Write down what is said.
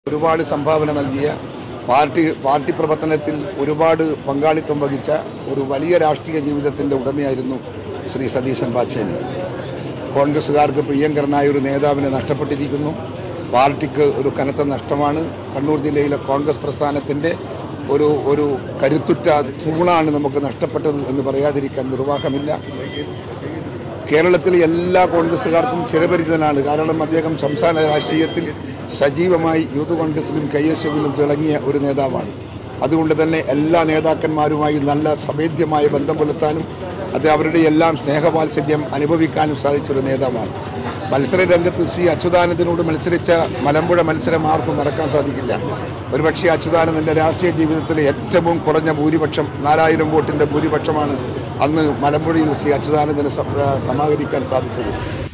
ഒരുപാട് സംഭാവന നൽകിയ പാർട്ടി പാർട്ടി പ്രവർത്തനത്തിൽ ഒരുപാട് പങ്കാളിത്തം വഹിച്ച ഒരു വലിയ രാഷ്ട്രീയ ജീവിതത്തിൻ്റെ ഉടമയായിരുന്നു ശ്രീ സതീശൻ പാച്ചേനി കോൺഗ്രസ്സുകാർക്ക് പ്രിയങ്കരനായ ഒരു നേതാവിനെ നഷ്ടപ്പെട്ടിരിക്കുന്നു പാർട്ടിക്ക് ഒരു കനത്ത നഷ്ടമാണ് കണ്ണൂർ ജില്ലയിലെ കോൺഗ്രസ് പ്രസ്ഥാനത്തിൻ്റെ ഒരു ഒരു കരുത്തുറ്റ തൂണാണ് നമുക്ക് നഷ്ടപ്പെട്ടത് എന്ന് പറയാതിരിക്കാൻ നിർവാഹമില്ല കേരളത്തിലെ എല്ലാ കോൺഗ്രസ്സുകാർക്കും ചിരപരിചിതനാണ് കാരണം അദ്ദേഹം സംസ്ഥാന രാഷ്ട്രീയത്തിൽ സജീവമായി യൂത്ത് കോൺഗ്രസിലും കെ എസ് യുവിലും തിളങ്ങിയ ഒരു നേതാവാണ് അതുകൊണ്ട് തന്നെ എല്ലാ നേതാക്കന്മാരുമായി നല്ല സഭേദ്യമായ ബന്ധം പുലർത്താനും അത് അവരുടെ എല്ലാം സ്നേഹവാത്സല്യം അനുഭവിക്കാനും സാധിച്ചൊരു നേതാവാണ് മത്സര രംഗത്ത് സി അച്യുതാനന്ദനോട് മത്സരിച്ച മലമ്പുഴ മത്സരം ആർക്കും മറക്കാൻ സാധിക്കില്ല ഒരുപക്ഷെ അച്യുതാനന്ദൻ്റെ രാഷ്ട്രീയ ജീവിതത്തിലെ ഏറ്റവും കുറഞ്ഞ ഭൂരിപക്ഷം നാലായിരം വോട്ടിൻ്റെ ഭൂരിപക്ഷമാണ് അന്ന് മലമ്പുഴയിൽ സി അച്യുതാനന്ദന് സ- സമാഹരിക്കാൻ സാധിച്ചത്